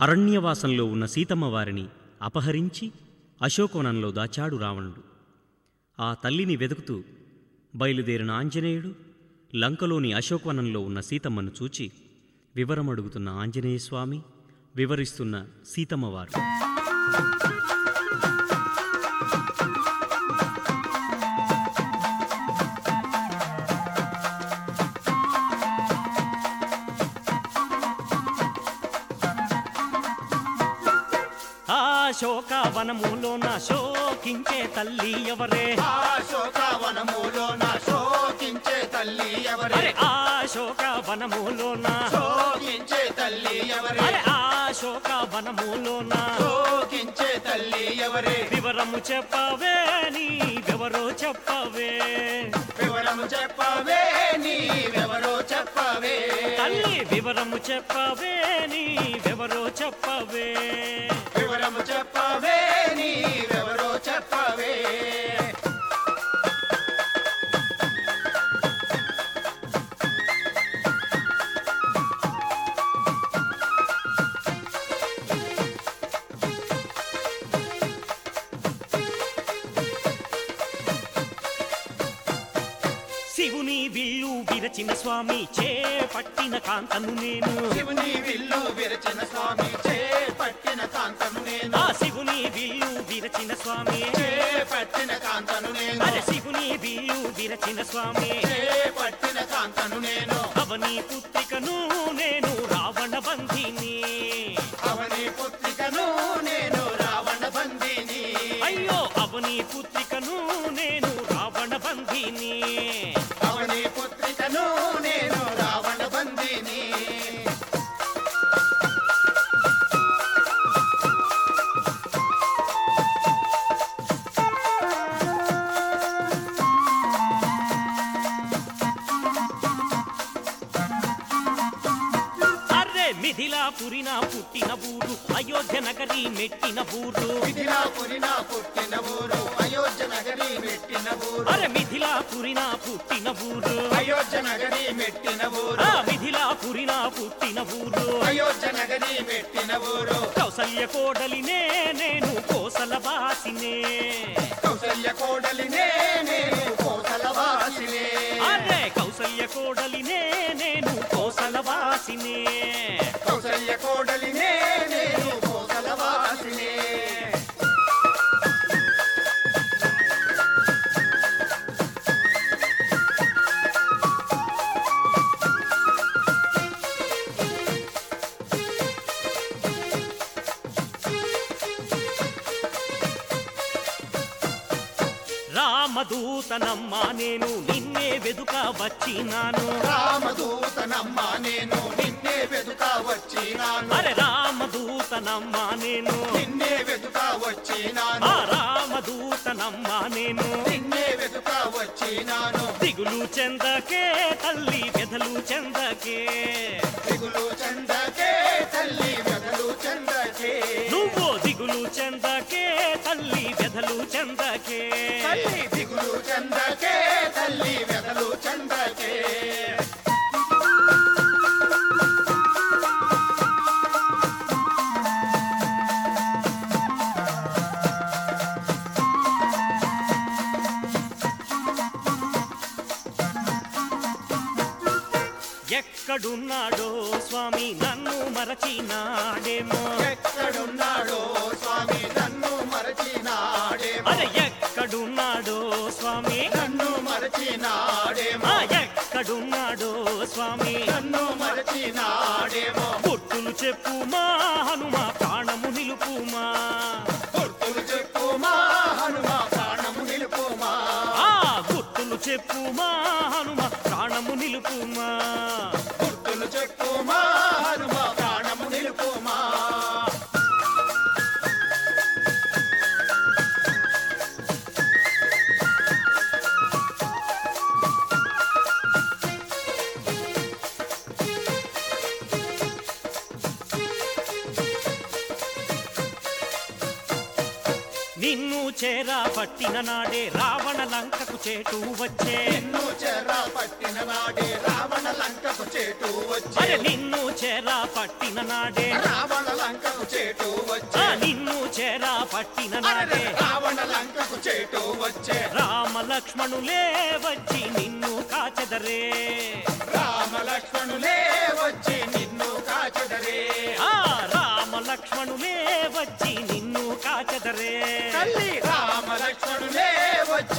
అరణ్యవాసంలో ఉన్న సీతమ్మ వారిని అపహరించి అశోకవనంలో దాచాడు రావణుడు ఆ తల్లిని వెతుకుతూ బయలుదేరిన ఆంజనేయుడు లంకలోని అశోకవనంలో ఉన్న సీతమ్మను చూచి వివరమడుగుతున్న ఆంజనేయ స్వామి వివరిస్తున్న సీతమ్మవారు అశోకవనములోన శోకించే తల్లి ఎవరే అశోకవనములో నా శోకించే తల్లి ఎవరే అరే అశోకవనములోన శోకించే తల్లి ఎవరే అరే అశోకవనములోన శోకించే తల్లి ఎవరే వివరము చెప్పవే నీవెవరో చెప్పవే వివరము చెప్పవే నీవెవరో చెప్పవే తల్లి వివరము చెప్పవే నీవెవరో చెప్పవే వివరము చెప్పవే నీవెవరో చెప్పవే శివుని విల్లు విరచిన స్వామి చేపట్టిన కాంతను నేను శివుని విల్లు విరచిన స్వామి చేపట్టిన కాంతను నేను ఆ శివుని విల్లు విరచిన స్వామి చేపట్టిన కాంతను నేను అరే శివుని విల్లు విరచిన స్వామి చేపట్టిన కాంతను నేను అవని పుత్రికను నేను రావణ బంధిని అవని పుత్రికను నేను రావణ బందిని అయ్యో అవని పుత్రికను నేను రావణ బంధిని అవని పుత్రికను నేను రావణ బందిని అర్రే మిథిలా పురిన పుట్టిన ఊరు అయోధ్య నగరి మెట్టిన ఊరు మిథిలా పురిన పుట్టిన ఊరు అయోధ్య నగరి మెట్టిన ఊరు అరే మిథిలా పురిన పుట్టిన ఊరు అయోధ్య నగరి మెట్టిన ఊరు ఆ మిథిలా పురిన పుట్టిన ఊరు అయోధ్య నగరి మెట్టిన ఊరు కౌసల్య కోడలినే నేను కోసల వాసినే కౌసల్య కోడలినే నేను కోసల వాసినే అరే కౌసల్య కోడలినే నేను కోసల వాసినే కౌసల్య కోడలినే నేను కోసల వాసినే రామదూతనమ్మ నేను నిన్నే వెదుక వచ్చినాను రామదూతనమ్మ నేను నిన్నే వెతుక వచ్చినాను అరే రామదూతనమ్మ నేను నిన్నే వెతుక వచ్చినాను ఆ రామదూతనమ్మ నేను నిన్నే వెతుక వచ్చినాను దిగులు చెందకే తల్లి వెదలు చెందకే దిగులు చందకే తల్లి వెదలు చందకే నువ్వు దిగులు చెందకే తల్లి వెదలు చెందకే తల్లి దిగులు చందకే తల్లి వెదలు చందకే ఎక్కడున్నాడో స్వామి నన్ను మరచినాడేమో ఎక్కడున్నాడో స్వామి నన్ను మరచినాడేమో అరే ఎక్కడున్నాడో స్వామి నన్ను మరచినాడేమో ఆ ఎక్కడున్నాడో స్వామి నన్ను మరచినాడేమో గుర్తులు చెప్పుమా హనుమ ప్రాణము నిలుపుమా గుర్తులు చెప్పుమా హనుమ ప్రాణము నిలుపుమా ఆ గుర్తులు చెప్పుమా హనుమ ప్రాణము నిలుపుమా గుర్తులు చెప్పుమా హనుమ ప్రాణము నిలుపుమా నిన్ను చేరా పట్టిన నాడే రావణ లంకకు చేటు వచ్చే నిన్ను చెర పట్టిన నాడే రావణ లంకకు చేటు వచ్చి అరే నిన్ను చేరా పట్టిన నాడే రావణ లంకకు చేటు ఆ వచ్చే నిన్ను చేరా పట్టిన అరెరె, నాడే రావణ లంకకు చేటు వచ్చే రామ లక్ష్మణులే వచ్చి నిన్ను కాచెదరే రామ లక్ష్మణులే వచ్చి నిన్ను కాచెదరే ఆ రామ లక్ష్మణులే వచ్చి నిన్ను కాచెదరే తల్లి రామ లక్ష్మణులే వచ్చి